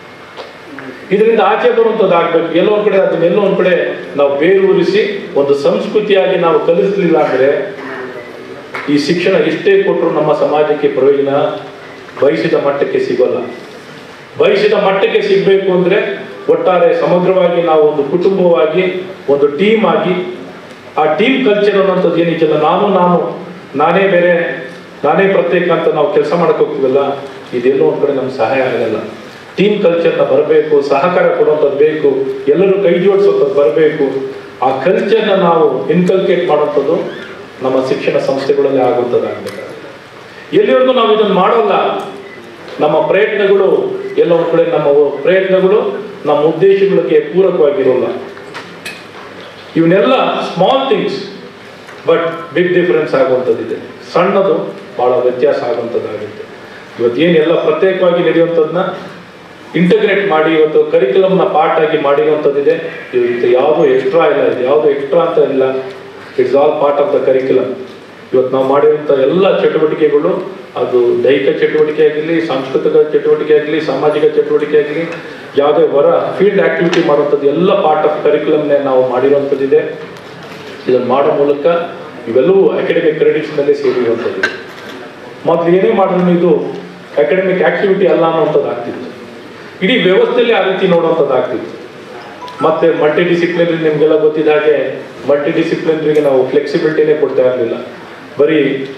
ಇದರಿಂದ ಆಚೆ ಬರುವಂಥದ್ದು ಆಗ್ಬೇಕು ಎಲ್ಲೋ ಒಂದ್ ಕಡೆ ಅದನ್ನೆಲ್ಲೋ ಒಂದ್ ಕಡೆ ನಾವು ಬೇರೂರಿಸಿ ಒಂದು ಸಂಸ್ಕೃತಿಯಾಗಿ ನಾವು ಕಲಿಸಲಿಲ್ಲ ಅಂದ್ರೆ ಈ ಶಿಕ್ಷಣ ಎಷ್ಟೇ ಕೊಟ್ಟರು ನಮ್ಮ ಸಮಾಜಕ್ಕೆ ಪ್ರಯೋಜನ ಬಯಸಿದ ಮಟ್ಟಕ್ಕೆ ಸಿಗೋಲ್ಲ ಬಯಸಿದ ಮಟ್ಟಕ್ಕೆ ಸಿಗಬೇಕು ಅಂದ್ರೆ ಒಟ್ಟಾರೆ ಸಮಗ್ರವಾಗಿ ನಾವು ಒಂದು ಕುಟುಂಬವಾಗಿ ಒಂದು ಟೀಮ್ ಆಗಿ ಆ ಟೀಮ್ ಕಲ್ಚರ್ ಅನ್ನೋಂಥದ್ದು ಏನಿದೆಯಲ್ಲ ನಾನು ನಾನು ನಾನೇ ಬೇರೆ ನಾನೇ ಪ್ರತ್ಯೇಕ ಅಂತ ನಾವು ಕೆಲಸ ಮಾಡಕ್ ಹೋಗ್ತೀವಲ್ಲ ಇದೆಲ್ಲೋ ಒಂದ್ ಕಡೆ ನಮ್ಗೆ ಸಹಾಯ ಆಗಲ್ಲ ಟೀಮ್ ಕಲ್ಚರ್ನ ಬರಬೇಕು ಸಹಕಾರ ಕೊಡುವಂಥದ್ದು ಬೇಕು ಎಲ್ಲರೂ ಕೈ ಜೋಡಿಸುವಂಥದ್ದು ಬರಬೇಕು ಆ ಕಲ್ಚರ್ನ ನಾವು ಇನ್ಕಲ್ಕೇಟ್ ಮಾಡುವಂಥದ್ದು ನಮ್ಮ ಶಿಕ್ಷಣ ಸಂಸ್ಥೆಗಳಲ್ಲಿ ಆಗುವಂಥದ್ದಾಗಬೇಕಾಗುತ್ತೆ ಎಲ್ಲಿವರೆಗೂ ನಾವು ಇದನ್ನು ಮಾಡೋಲ್ಲ ನಮ್ಮ ಪ್ರಯತ್ನಗಳು ಎಲ್ಲ ಒಂದ್ ಕಡೆ ನಮ್ಮ ಪ್ರಯತ್ನಗಳು ನಮ್ಮ ಉದ್ದೇಶಗಳಿಗೆ ಪೂರಕವಾಗಿರೋಲ್ಲ ಇವನ್ನೆಲ್ಲ small things but big difference ಆಗುವಂಥದ್ದಿದೆ ಸಣ್ಣದು ಬಹಳ ವ್ಯತ್ಯಾಸ ಆಗುವಂಥದ್ದಾಗುತ್ತೆ ಇವತ್ತು ಏನೆಲ್ಲ ಪ್ರತ್ಯೇಕವಾಗಿ ನಡೆಯುವಂಥದ್ದನ್ನ ಇಂಟಗ್ರೇಟ್ ಮಾಡಿ ಇವತ್ತು ಕರಿಕ್ಯುಲಮ್ನ ಪಾರ್ಟ್ ಆಗಿ ಮಾಡಿರುವಂಥದ್ದಿದೆ ಇವತ್ತು ಯಾವುದೋ ಎಕ್ಸ್ಟ್ರಾ ಇಲ್ಲ ಇದು ಯಾವುದೋ ಎಕ್ಸ್ಟ್ರಾ ಅಂತ ಇಲ್ಲ it's all part of the curriculum ಇವತ್ತು ನಾವು ಮಾಡಿರುವಂಥ ಎಲ್ಲ ಚಟುವಟಿಕೆಗಳು ಅದು ದೈಹಿಕ ಚಟುವಟಿಕೆ ಆಗಲಿ ಸಾಂಸ್ಕೃತಿಕ ಚಟುವಟಿಕೆ ಆಗಲಿ ಸಾಮಾಜಿಕ ಚಟುವಟಿಕೆ ಆಗಲಿ ಯಾವುದೇ ಹೊರ ಫೀಲ್ಡ್ ಆಕ್ಟಿವಿಟಿ ಮಾಡುವಂಥದ್ದು ಎಲ್ಲ ಪಾರ್ಟ್ ಆಫ್ ಕರಿಕ್ಯುಲಮ್ನೇ ನಾವು ಮಾಡಿರುವಂಥದ್ದಿದೆ ಇದನ್ನು ಮಾಡೋ ಮೂಲಕ ಇವೆಲ್ಲವೂ ಅಕಾಡೆಮಿಕ್ ಕ್ರೆಡಿಟ್ಸ್ನಲ್ಲೇ ಸೇರಿರುವಂಥದ್ದು ಮೊದಲು ಏನೇ ಮಾಡಿದ್ರು ಇದು ಅಕಾಡೆಮಿಕ್ ಆಕ್ಟಿವಿಟಿ ಅಲ್ಲ ಅನ್ನುವಂಥದ್ದು ಆಗ್ತಿತ್ತು ಇಡೀ ವ್ಯವಸ್ಥೆಯಲ್ಲಿ ಆ ರೀತಿ ನೋಡುವಂಥದ್ದು ಆಗ್ತಿತ್ತು ಮತ್ತೆ ಮಲ್ಟಿ ಡಿಸಿಪ್ಲಿನರಿ ನಿಮಗೆಲ್ಲ ಗೊತ್ತಿದ್ದ ಹಾಗೆ ಮಲ್ಟಿ ಡಿಸಿಪ್ಲಿನರಿಗೆ ನಾವು ಫ್ಲೆಕ್ಸಿಬಿಲಿಟಿನೇ ಕೊಡ್ತಾ ಇರಲಿಲ್ಲ ಬರೀ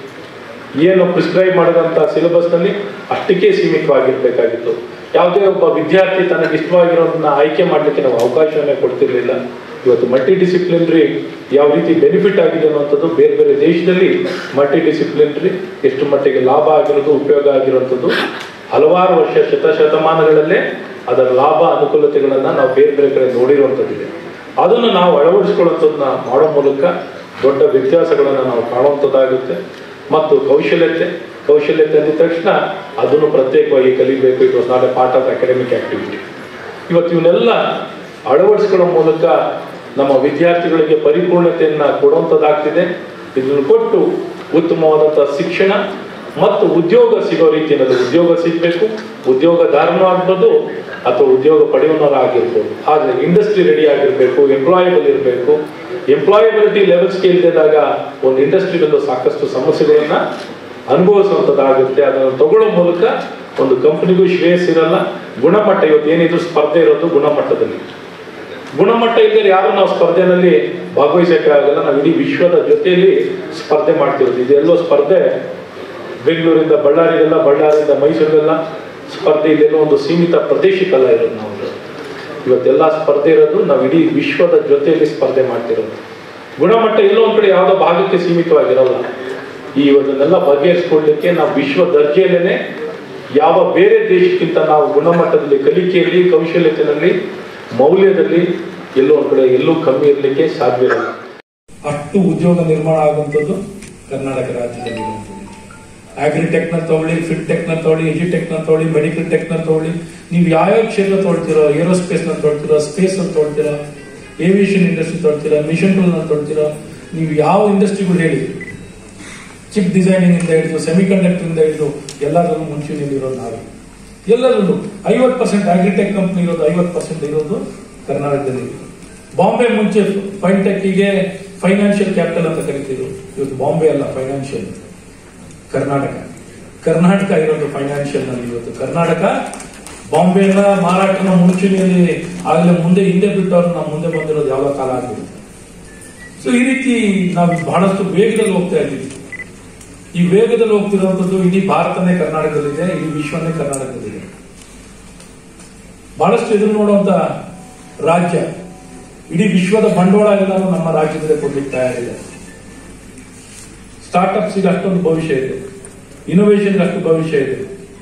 ಏನು ಪ್ರಿಸ್ಕ್ರೈಬ್ ಮಾಡಿದಂಥ ಸಿಲೆಬಸ್ನಲ್ಲಿ ಅಷ್ಟಕ್ಕೆ ಸೀಮಿತವಾಗಿರ್ಬೇಕಾಗಿತ್ತು ಯಾವುದೇ ಒಬ್ಬ ವಿದ್ಯಾರ್ಥಿ ತನಗೆ ಇಷ್ಟವಾಗಿರೋದನ್ನ ಆಯ್ಕೆ ಮಾಡಲಿಕ್ಕೆ ನಾವು ಅವಕಾಶವನ್ನೇ ಕೊಡ್ತಿರ್ಲಿಲ್ಲ ಇವತ್ತು ಮಲ್ಟಿ ಡಿಸಿಪ್ಲಿನರಿ ಯಾವ ರೀತಿ ಬೆನಿಫಿಟ್ ಆಗಿದೆ ಅನ್ನುವಂಥದ್ದು ಬೇರೆ ಬೇರೆ ದೇಶದಲ್ಲಿ ಮಲ್ಟಿ ಡಿಸಿಪ್ಲಿನರಿ ಎಷ್ಟು ಮಟ್ಟಿಗೆ ಲಾಭ ಆಗಿರೋದು ಉಪಯೋಗ ಆಗಿರುವಂಥದ್ದು ಹಲವಾರು ವರ್ಷ ಶತಶತಮಾನಗಳಲ್ಲೇ ಅದರ ಲಾಭ ಅನುಕೂಲತೆಗಳನ್ನ ನಾವು ಬೇರೆ ಬೇರೆ ಕಡೆ ನೋಡಿರುವಂಥದ್ದಿದೆ ಅದನ್ನು ನಾವು ಅಳವಡಿಸ್ಕೊಳ್ಳುವಂಥದ್ದನ್ನ ಮಾಡೋ ಮೂಲಕ ದೊಡ್ಡ ವ್ಯತ್ಯಾಸಗಳನ್ನು ನಾವು ಕಾಣುವಂಥದ್ದಾಗುತ್ತೆ ಮತ್ತು ಕೌಶಲ್ಯತೆ ಕೌಶಲ್ಯತೆ ಅಂದ ತಕ್ಷಣ ಅದನ್ನು ಪ್ರತ್ಯೇಕವಾಗಿ ಕಲಿಬೇಕು it was not a part of academic activity ಇವತ್ತು ಇವನ್ನೆಲ್ಲ ಅಳವಡಿಸ್ಕೊಳ್ಳೋ ಮೂಲಕ ನಮ್ಮ ವಿದ್ಯಾರ್ಥಿಗಳಿಗೆ ಪರಿಪೂರ್ಣತೆಯನ್ನ ಕೊಡುವಂಥದ್ದಾಗ್ತಿದೆ ಇದನ್ನು ಕೊಟ್ಟು ಉತ್ತಮವಾದಂಥ ಶಿಕ್ಷಣ ಮತ್ತು ಉದ್ಯೋಗ ಸಿಗೋ ರೀತಿಯಲ್ಲಿ ಉದ್ಯೋಗ ಸಿಗಬೇಕು ಉದ್ಯೋಗದಾರನೂ ಆಗ್ಬೋದು ಅಥವಾ ಉದ್ಯೋಗ ಪಡೆಯುವವರ ಆಗಿರ್ಬೋದು ಆದರೆ ಇಂಡಸ್ಟ್ರಿ ರೆಡಿ ಆಗಿರಬೇಕು ಎಂಪ್ಲಾಯಬಲ್ ಇರಬೇಕು ಎಂಪ್ಲಾಯಬಿಲಿಟಿ ಲೆವೆಲ್ಸ್ಗೆ ಇಲ್ಲದಾಗ ಒಂದು ಇಂಡಸ್ಟ್ರಿಗಳಲ್ಲೂ ಸಾಕಷ್ಟು ಸಮಸ್ಯೆಗಳನ್ನ ಅನುಭವಿಸುವಂಥದ್ದಾಗುತ್ತೆ ಅದನ್ನು ತಗೊಳ್ಳೋ ಮೂಲಕ ಒಂದು ಕಂಪನಿಗೂ ಶ್ರೇಯಸ್ ಇರಲ್ಲ ಗುಣಮಟ್ಟ ಇವತ್ತು ಏನಿದ್ರು ಸ್ಪರ್ಧೆ ಇರೋದು ಗುಣಮಟ್ಟದಲ್ಲಿ ಗುಣಮಟ್ಟ ಇಲ್ಲದೆ ಯಾರು ನಾವು ಸ್ಪರ್ಧೆನಲ್ಲಿ ಭಾಗವಹಿಸಕ್ಕೆ ಆಗಲ್ಲ ನಾವು ಇಡೀ ವಿಶ್ವದ ಜೊತೆಯಲ್ಲಿ ಸ್ಪರ್ಧೆ ಮಾಡ್ತಿರೋದು ಇದೆಲ್ಲೋ ಸ್ಪರ್ಧೆ ಬೆಂಗಳೂರಿಂದ ಬಳ್ಳಾರಿಗೆಲ್ಲ ಬಳ್ಳಾರಿಯಿಂದ ಮೈಸೂರಿಗೆಲ್ಲ ಸ್ಪರ್ಧೆ ಇಲ್ಲೆಲ್ಲೋ ಒಂದು ಸೀಮಿತ ಪ್ರದೇಶಕ್ಕಲ್ಲ ಇರೋದು ನಾವು ಇವತ್ತೆಲ್ಲ ಸ್ಪರ್ಧೆ ಇರೋದು ನಾವು ಇಡೀ ವಿಶ್ವದ ಜೊತೆಯಲ್ಲಿ ಸ್ಪರ್ಧೆ ಮಾಡ್ತಿರೋದು ಗುಣಮಟ್ಟ ಎಲ್ಲೋ ಒಂದ್ ಕಡೆ ಯಾವುದೋ ಭಾಗಕ್ಕೆ ಸೀಮಿತವಾಗಿರಲ್ಲ ಈ ಇವನ್ನೆಲ್ಲ ಬಗೆಹರಿಸ್ಕೊಳ್ಳಿಕ್ಕೆ ನಾವು ವಿಶ್ವ ದರ್ಜೆಯಲ್ಲೇನೆ ಯಾವ ಬೇರೆ ದೇಶಕ್ಕಿಂತ ನಾವು ಗುಣಮಟ್ಟದಲ್ಲಿ ಕಲಿಕೆಯಲ್ಲಿ ಕೌಶಲ್ಯತೆಯಲ್ಲಿ ಮೌಲ್ಯದಲ್ಲಿ ಎಲ್ಲೋ ಒಂದ್ ಕಡೆ ಎಲ್ಲೂ ಕಮ್ಮಿ ಇರಲಿಕ್ಕೆ ಸಾಧ್ಯ ಇರಲ್ಲ ಅಷ್ಟು ಉದ್ಯೋಗ ನಿರ್ಮಾಣ ಆಗುವಂಥದ್ದು ಕರ್ನಾಟಕ ರಾಜ್ಯದಲ್ಲಿ ಇರುವಂಥದ್ದು ಆಗ್ರಿಟೆಕ್ ನ ತಗೊಳ್ಳಿ ಫಿಟ್ ಟೆಕ್ ನ ತಗೊಳ್ಳಿ ಎಜುಟೆಕ್ ನ ತಗೊಳ್ಳಿ ಮೆಡಿಕಲ್ ಟೆಕ್ ನ ತಗೊಳ್ಳಿ ನೀವು ಯಾವ್ಯಾವ ಕ್ಷೇತ್ರ ತೊಳ್ತೀರೋ ಏರೋಸ್ಪೇಸ್ ನ ತೊಳ್ತೀರೋ ಸ್ಪೇಸ್ ಅಂತ ತೊಳ್ತೀರೋ ಏವಿಯೇಷನ್ ಇಂಡಸ್ಟ್ರಿ ತೊಳ್ತೀರಾ ಮಿಷನ್ ನ ತೊಳ್ತೀರೋ ನೀವು ಯಾವ ಇಂಡಸ್ಟ್ರಿಗಳು ಹೇಳಿ ಚಿಪ್ ಡಿಸೈನಿಂಗ್ ಇಂದ ಹಿಡಿದು ಸೆಮಿ ಕಂಡಕ್ಟರ್ ಇಂದ ಹಿಡಿದು ಎಲ್ಲದರಲ್ಲೂ ಮುಂಚೂಣಿಯಲ್ಲಿ ಇರೋದು ನಾವೇ ಎಲ್ಲರಲ್ಲೂ ಐವತ್ತು ಪರ್ಸೆಂಟ್ ಆಗ್ರಿಟೆಕ್ ಕಂಪ್ನಿ ಇರೋದು ಐವತ್ತು ಪರ್ಸೆಂಟ್ ಇರೋದು ಕರ್ನಾಟಕದಲ್ಲಿ ಬಾಂಬೆ ಮುಂಚೆ ಫೈನ್ಟೆಕ್ಕಿಗೆ ಫೈನಾನ್ಷಿಯಲ್ ಕ್ಯಾಪಿಟಲ್ ಅಂತ ಕರಿತಿದ್ರು ಇವತ್ತು ಬಾಂಬೆ ಅಲ್ಲ ಫೈನಾನ್ಷಿಯಲ್ ಕರ್ನಾಟಕ ಕರ್ನಾಟಕ ಇರೋದು ಫೈನಾನ್ಷಿಯಲ್ ನಲ್ಲಿ ಇವತ್ತು ಕರ್ನಾಟಕ ಬಾಂಬೆ ಎಲ್ಲ ಮಾರಾಟನ ಮುಂಚೂಣಿಯಲ್ಲಿ ಆಗಲೇ ಮುಂದೆ ಹಿಂದೆ ಬಿಟ್ಟವ್ರು ನಾವು ಮುಂದೆ ಬಂದಿರೋದು ಯಾವ ಕಾಲ ಆಗಿರುತ್ತೆ ಸೊ ಈ ರೀತಿ ನಾವು ಬಹಳಷ್ಟು ವೇಗದಲ್ಲಿ ಹೋಗ್ತಾ ಇದ್ದೀವಿ ಈ ವೇಗದಲ್ಲಿ ಹೋಗ್ತಿರುವಂತದ್ದು ಇಡೀ ಭಾರತನೇ ಕರ್ನಾಟಕದಲ್ಲಿದೆ ಇಡೀ ವಿಶ್ವನೇ ಕರ್ನಾಟಕದಲ್ಲಿದೆ ಬಹಳಷ್ಟು ಎದುರು ನೋಡುವಂತ ರಾಜ್ಯ ಇಡೀ ವಿಶ್ವದ ಬಂಡವಾಳ ಎಲ್ಲರೂ ನಮ್ಮ ರಾಜ್ಯದಲ್ಲೇ ಕೊಡ್ಲಿಕ್ಕೆ ತಯಾರಿದೆ ಸ್ಟಾರ್ಟ್ಅಪ್ಸ್ ಗೆ ಅಷ್ಟೊಂದು ಭವಿಷ್ಯ ಇದೆ ಇನೋವೇಷನ್ ಅಷ್ಟು ಭವಿಷ್ಯ ಇದೆ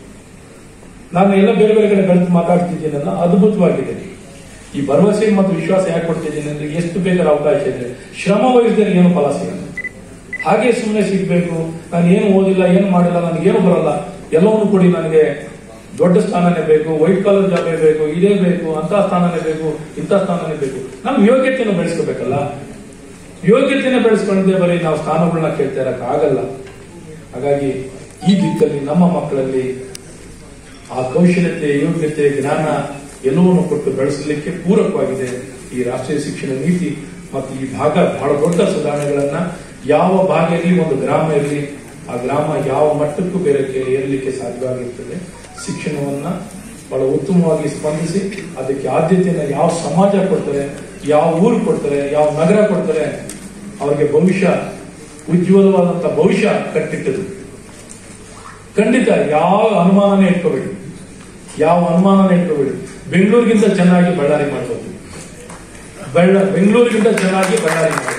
ನಾನು ಎಲ್ಲ ಬೇರೆ ಬೇರೆ ಕಡೆ ಬೆಳೆದು ಮಾತಾಡ್ತಿದ್ದೀನಲ್ಲ ಅದ್ಭುತವಾಗಿದೆ ಈ ಭರವಸೆ ಮತ್ತು ವಿಶ್ವಾಸ ಯಾಕೆ ಕೊಡ್ತಿದ್ದೀನಿ ಅಂದ್ರೆ ಎಷ್ಟು ಬೇಕಾದ ಅವಕಾಶ ಇದೆ ಶ್ರಮ ವಹಿಸಿದರೆ ಏನು ಫಲ ಸಿಗಲ್ಲ ಹಾಗೆ ಸುಮ್ಮನೆ ಸಿಗ್ಬೇಕು ನಾನು ಏನು ಓದಿಲ್ಲ ಏನು ಮಾಡಿಲ್ಲ ನನಗೇನು ಬರಲ್ಲ ಎಲ್ಲವನ್ನು ಕೊಡಿ ನನಗೆ ದೊಡ್ಡ ಸ್ಥಾನನೇ ಬೇಕು ವೈಟ್ ಕಾಲರ್ ಜಾಬೇ ಬೇಕು ಇದೇ ಬೇಕು ಅಂತ ಸ್ಥಾನನೇ ಬೇಕು ಇಂಥ ಸ್ಥಾನನೇ ಬೇಕು ನಮ್ಮ ಯೋಗ್ಯತೆಯನ್ನು ಬೆಳೆಸ್ಕೋಬೇಕಲ್ಲ ಯೋಗ್ಯತೆಯನ್ನು ಬೆಳೆಸ್ಕೊಂಡ್ರೆ ಬರೀ ನಾವು ಸ್ಥಾನಗಳನ್ನ ಕೇಳ್ತಾ ಇರಕ್ ಆಗಲ್ಲ ಹಾಗಾಗಿ ಈ ದಿಕ್ಕಲ್ಲಿ ನಮ್ಮ ಮಕ್ಕಳಲ್ಲಿ ಆ ಕೌಶಲ್ಯತೆ ಯೋಗ್ಯತೆ ಜ್ಞಾನ ಎಲ್ಲವನ್ನು ಕೊಟ್ಟು ಬೆಳೆಸಲಿಕ್ಕೆ ಪೂರಕವಾಗಿದೆ ಈ ರಾಷ್ಟ್ರೀಯ ಶಿಕ್ಷಣ ನೀತಿ ಮತ್ತು ಈ ಭಾಗ ಬಹಳ ದೊಡ್ಡ ಸುಧಾರಣೆಗಳನ್ನ ಯಾವ ಭಾಗ ಇರಲಿ ಒಂದು ಗ್ರಾಮ ಇರಲಿ ಆ ಗ್ರಾಮ ಯಾವ ಮಟ್ಟಕ್ಕೂ ಬೇರಕ್ಕೆ ಏರಲಿಕ್ಕೆ ಸಾಧ್ಯವಾಗಿರ್ತದೆ ಶಿಕ್ಷಣವನ್ನ ಬಹಳ ಉತ್ತಮವಾಗಿ ಸ್ಪಂದಿಸಿ ಅದಕ್ಕೆ ಆದ್ಯತೆಯನ್ನು ಯಾವ ಸಮಾಜ ಕೊಡ್ತಾರೆ ಯಾವ ಊರು ಕೊಡ್ತಾರೆ ಯಾವ ನಗರ ಕೊಡ್ತಾರೆ ಅವರಿಗೆ ಭವಿಷ್ಯ ಉಜ್ವಲವಾದಂತಹ ಭವಿಷ್ಯ ಕಟ್ಟಿಟ್ಟದು ಖಂಡಿತ ಯಾವ ಅನುಮಾನನೇ ಇಟ್ಕೋಬೇಡಿ ಯಾವ ಅನುಮಾನನೇ ಇಟ್ಕೋಬೇಡಿ ಬೆಂಗಳೂರಿಗಿಂತ ಚೆನ್ನಾಗಿ ಬಳ್ಳಾರಿ ಮಾಡ್ಬೋದು ಬೆಳ್ಳ ಬೆಂಗಳೂರಿಗಿಂತ ಚೆನ್ನಾಗಿ ಬಳ್ಳಾರಿ ಮಾಡ್ಬೋದು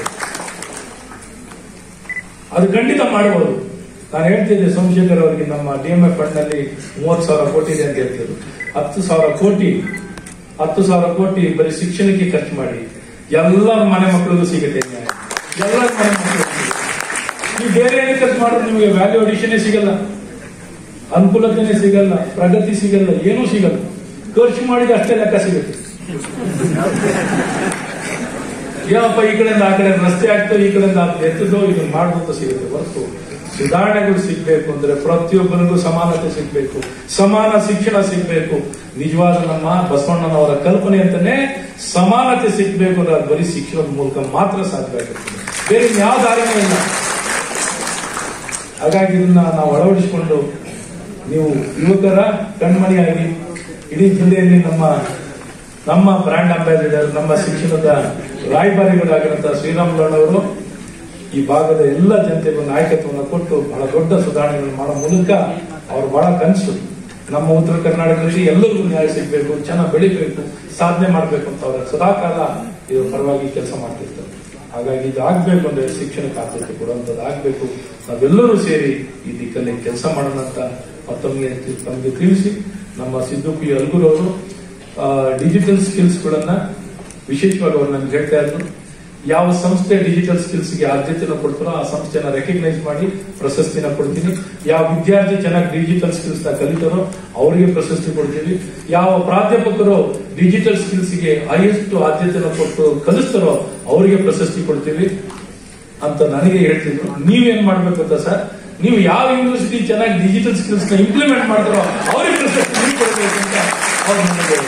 ಅದು ಖಂಡಿತ ಮಾಡಬಹುದು ನಾನು ಹೇಳ್ತಿದ್ದೆ ಸೋಮಶೇಖರ್ ಅವರಿಗೆ ನಮ್ಮ ಡಿ ಎಂ ಎಫ್ ಫಂಡ್ ನಲ್ಲಿ ಮೂವತ್ತು ಸಾವಿರ ಕೋಟಿ ಇದೆ ಅಂತ ಹೇಳ್ತಿದ್ರು ಹತ್ತು ಸಾವಿರ ಕೋಟಿ ಹತ್ತು ಸಾವಿರ ಕೋಟಿ ಬರೀ ಶಿಕ್ಷಣಕ್ಕೆ ಖರ್ಚು ಮಾಡಿ ಎಲ್ಲರ ಮನೆ ಮಕ್ಕಳಿಗೂ ಸಿಗುತ್ತೆ ನ್ಯಾಯ ಎಲ್ಲರ ಮನೆ ಮಕ್ಕಳಿಗೂ ಸಿಗುತ್ತೆ. ನೀವು ಬೇರೆ ಏನು ಖರ್ಚು ಮಾಡಿದ್ರೆ ನಿಮಗೆ ವ್ಯಾಲ್ಯೂ ಅಡಿಷನ್ ಸಿಗಲ್ಲ ಅನುಕೂಲತೆನೇ ಸಿಗಲ್ಲ ಪ್ರಗತಿ ಸಿಗಲ್ಲ ಏನೂ ಸಿಗಲ್ಲ ಖರ್ಚು ಮಾಡಿದ ಅಷ್ಟೇ ಲೆಕ್ಕ ಸಿಗುತ್ತೆ ಏನಪ್ಪ ಈ ಕಡೆಯಿಂದ ಆ ಕಡೆ ರಸ್ತೆ ಆಗ್ತದೆ ಈ ಕಡೆಯಿಂದ ಅದು ಎತ್ತದೋ ಇದನ್ನ ಮಾಡ್ಬೋದು ಸಿಗುತ್ತೆ ಹೊರತು ಸುಧಾರಣೆಗಳು ಸಿಗ್ಬೇಕು ಅಂದ್ರೆ ಪ್ರತಿಯೊಬ್ಬರಿಗೂ ಸಮಾನತೆ ಸಿಗ್ಬೇಕು ಸಮಾನ ಶಿಕ್ಷಣ ಸಿಗ್ಬೇಕು ನಿಜವಾದ ನಮ್ಮ ಬಸವಣ್ಣನವರ ಕಲ್ಪನೆ ಅಂತಾನೆ ಸಮಾನತೆ ಸಿಗ್ಬೇಕು ಅಂದ್ರೆ ಅದು ಬರೀ ಶಿಕ್ಷಣದ ಮೂಲಕ ಮಾತ್ರ ಸಾಧ್ಯ ಆಗಿರ್ತದೆ ಬೇರೆ ಯಾವ ದಾರಿನೂ ಇಲ್ಲ ಹಾಗಾಗಿ ಇದನ್ನ ನಾವು ಅಳವಡಿಸಿಕೊಂಡು ನೀವು ಯುವಕರ ಕಣ್ಮಣಿಯಾಗಿ ಇಡೀ ಜಿಲ್ಲೆಯಲ್ಲಿ ನಮ್ಮ ನಮ್ಮ ಬ್ರಾಂಡ್ ಅಂಬಾಸಿಡರ್ ನಮ್ಮ ಶಿಕ್ಷಣದ ರಾಯಭಾರಿಗಳಾಗಿರುವಂತಹ ಶ್ರೀರಾಮುಲಣ್ಣವರು ಈ ಭಾಗದ ಎಲ್ಲ ಜನತೆಗೂ ನಾಯಕತ್ವವನ್ನು ಕೊಟ್ಟು ಬಹಳ ದೊಡ್ಡ ಸುಧಾರಣೆಗಳನ್ನು ಮಾಡೋ ಮೂಲಕ ಅವರು ಬಹಳ ಕನಸು ನಮ್ಮ ಉತ್ತರ ಕರ್ನಾಟಕದಲ್ಲಿ ಎಲ್ಲರಿಗೂ ನ್ಯಾಯ ಸಿಗಬೇಕು ಚೆನ್ನಾಗಿ ಬೆಳಿಬೇಕು ಸಾಧನೆ ಮಾಡಬೇಕು ಅಂತ ಅವರ ಸದಾಕಾಲ ಇದು ಪರವಾಗಿ ಕೆಲಸ ಮಾಡ್ತಿರ್ತಾರೆ ಹಾಗಾಗಿ ಇದು ಆಗ್ಬೇಕು ಅಂದ್ರೆ ಶಿಕ್ಷಣಕ್ಕೆ ಆದ್ಯತೆ ಕೊಡುವಂಥದ್ದು ಆಗ್ಬೇಕು ನಾವೆಲ್ಲರೂ ಸೇರಿ ಈ ದಿಕ್ಕಲ್ಲಿ ಕೆಲಸ ಮಾಡೋಣ ಅಂತ ಮತ್ತೊಮ್ಮೆ ತಿ- ತಮಗೆ ತಿಳಿಸಿ ನಮ್ಮ ಸಿದ್ದು ಪಿ ಅಲ್ಗೂರವರು ಡಿಜಿಟಲ್ ಸ್ಕಿಲ್ಸ್ ಗಳನ್ನ ವಿಶೇಷವಾಗಿ ಅವರು ನನ್ಗೆ ಹೇಳ್ತಾ ಇದ್ರು ಯಾವ ಸಂಸ್ಥೆ ಡಿಜಿಟಲ್ ಸ್ಕಿಲ್ಸ್ ಗೆ ಆದ್ಯತೆಯನ್ನು ಕೊಡ್ತಾರೋ ಆ ಸಂಸ್ಥೆನ ರೆಕಗ್ನೈಸ್ ಮಾಡಿ ಪ್ರಶಸ್ತಿನ ಕೊಡ್ತೀನಿ ಯಾವ ವಿದ್ಯಾರ್ಥಿ ಚೆನ್ನಾಗಿ ಡಿಜಿಟಲ್ ಸ್ಕಿಲ್ಸ್ ನ ಕಲಿತಾರೋ ಅವರಿಗೆ ಪ್ರಶಸ್ತಿ ಕೊಡ್ತೀವಿ ಯಾವ ಪ್ರಾಧ್ಯಾಪಕರು ಡಿಜಿಟಲ್ ಸ್ಕಿಲ್ಸ್ ಗೆ ಹೈಯೆಸ್ಟ್ ಆದ್ಯತೆಯನ್ನು ಕೊಟ್ಟು ಕಲಿಸ್ತಾರೋ ಅವರಿಗೆ ಪ್ರಶಸ್ತಿ ಕೊಡ್ತೀವಿ ಅಂತ ನನಗೆ ಹೇಳ್ತಿದ್ರು ನೀವೇನ್ ಮಾಡ್ಬೇಕು ಅಂತ ಸರ್ ನೀವು ಯಾವ ಯೂನಿವರ್ಸಿಟಿ ಚೆನ್ನಾಗಿ ಡಿಜಿಟಲ್ ಸ್ಕಿಲ್ಸ್ ನ ಇಂಪ್ಲಿಮೆಂಟ್ ಮಾಡ್ತಾರೋ ಅವ್ರಿಗೆ ಪ್ರಶಸ್ತಿ ನೀವು ಕೊಡ್ಬೇಕು ಅಂತ ಅವ್ರು ನನಗೆ ಹೇಳಿದ್ರು.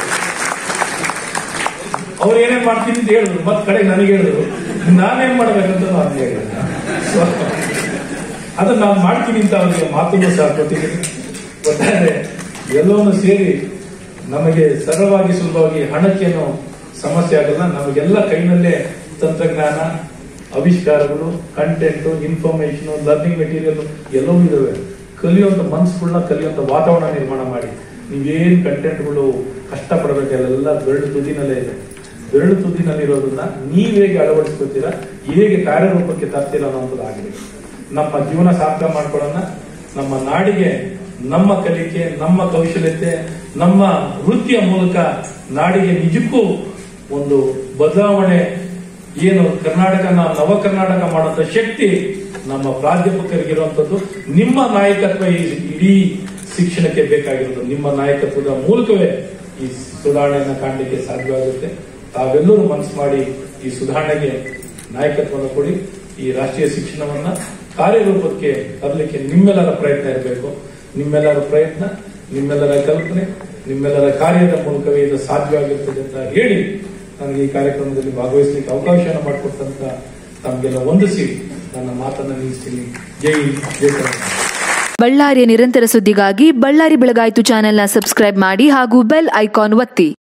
ಅವ್ರು ಏನೇನ್ ಮಾಡ್ತೀನಿ ಅಂತ ಹೇಳಿದ್ರು ಮತ್ ಕಡೆ ನನಗೆ ಹೇಳಿದ್ರು ನಾನೇನ್ ಮಾಡ್ಬೇಕಂತ ನಾನು ಹೇಳಿದ್ರು So, ಅದನ್ನ ನಾನು ಮಾಡ್ತೀನಿ ಅಂತ ಅವ್ರಿಗೆ ಮಾತನ್ನು ಸಹ ಕೊಟ್ಟಿದ್ದೀನಿ ಒಟ್ಟಾರೆ ಎಲ್ಲವನ್ನು ಸೇರಿ ನಮಗೆ ಸರಳವಾಗಿ ಸುಲಭವಾಗಿ ಹಣಕ್ಕೇನು ಸಮಸ್ಯೆ ಆಗಲ್ಲ ನಮಗೆಲ್ಲ ಕೈನಲ್ಲೇ ತಂತ್ರಜ್ಞಾನ ಆವಿಷ್ಕಾರಗಳು ಕಂಟೆಂಟ್ ಇನ್ಫಾರ್ಮೇಶನ್ ಲರ್ನಿಂಗ್ ಮೆಟೀರಿಯಲ್ ಎಲ್ಲವೂ ಇದಾವೆ ಕಲಿಯುವಂತ ಮನಸ್ಸುಗಳನ್ನ ಕಲಿಯುವಂತ ವಾತಾವರಣ ನಿರ್ಮಾಣ ಮಾಡಿ ನೀವೇನ್ ಕಂಟೆಂಟ್ಗಳು ಕಷ್ಟಪಡಬೇಕೆಲ್ಲ ಬೆರಳು ತುದಿನಲ್ಲೇ ಇದೆ ಬೆರಳು ತುದಿನಲ್ಲಿರೋದನ್ನ ನೀವ್ ಹೇಗೆ ಅಳವಡಿಸ್ಕೊತೀರಾ ಹೇಗೆ ಕಾರ್ಯರೂಪಕ್ಕೆ ತರ್ತೀರಾ ಅನ್ನೋದು ಆಗಿದೆ ನಮ್ಮ ಜೀವನ ಸಾರ್ಥಕ ಮಾಡ್ಕೊಳ್ಳೋಣ ನಮ್ಮ ನಾಡಿಗೆ ನಮ್ಮ ಕಲಿಕೆ ನಮ್ಮ ಕೌಶಲ್ಯತೆ ನಮ್ಮ ವೃತ್ತಿಯ ಮೂಲಕ ನಾಡಿಗೆ ನಿಜಕ್ಕೂ ಒಂದು ಬದಲಾವಣೆ ಏನು ಕರ್ನಾಟಕನ ನವ ಕರ್ನಾಟಕ ಮಾಡುವಂತ ಶಕ್ತಿ ನಮ್ಮ ಪ್ರಾಧ್ಯಾಪಕರಿಗಿರುವಂತದ್ದು ನಿಮ್ಮ ನಾಯಕತ್ವ ಈ ಇಡೀ ಶಿಕ್ಷಣಕ್ಕೆ ಬೇಕಾಗಿರೋದು ನಿಮ್ಮ ನಾಯಕತ್ವದ ಮೂಲಕವೇ ಈ ಸುಧಾರಣೆಯನ್ನ ಕಾಣಲಿಕ್ಕೆ ಸಾಧ್ಯವಾಗುತ್ತೆ ತಾವೆಲ್ಲರೂ ಮನಸ್ಸು ಮಾಡಿ ಈ ಸುಧಾರಣೆಗೆ ನಾಯಕತ್ವವನ್ನು ಕೊಡಿ ಈ ರಾಷ್ಟ್ರೀಯ ಶಿಕ್ಷಣವನ್ನ ಕಾರ್ಯರೂಪಕ್ಕೆ ತರಲಿಕ್ಕೆ ನಿಮ್ಮೆಲ್ಲರ ಪ್ರಯತ್ನ ಇರಬೇಕು ನಿಮ್ಮೆಲ್ಲರ ಪ್ರಯತ್ನ ನಿಮ್ಮೆಲ್ಲರ ಕಲ್ಪನೆ ನಿಮ್ಮೆಲ್ಲರ ಕಾರ್ಯದ ಮೂಲಕವೇ ಇದು ಸಾಧ್ಯವಾಗಿರ್ತದೆ ಅಂತ ಹೇಳಿ ನನಗೆ ಈ ಕಾರ್ಯಕ್ರಮದಲ್ಲಿ ಭಾಗವಹಿಸಲಿಕ್ಕೆ ಅವಕಾಶವನ್ನು ಮಾಡಿಕೊಟ್ಟಂತ ತಮಗೆಲ್ಲ ವಂದಿಸಿ ನನ್ನ ಮಾತನ್ನ ನಿಲ್ಲಿಸ್ತೀನಿ ಜೈ ಹಿಂದ್, ಜೈ ಕರ್ನಾಟಕ ಬಳ್ಳಾರಿಯ ನಿರಂತರ ಸುದ್ದಿಗಾಗಿ ಬಳ್ಳಾರಿ ಬೆಳಗಾಯಿತು ಚಾನೆಲ್ನ ಸಬ್ಸ್ಕ್ರೈಬ್ ಮಾಡಿ ಹಾಗೂ ಬೆಲ್ ಐಕಾನ್ ಒತ್ತಿ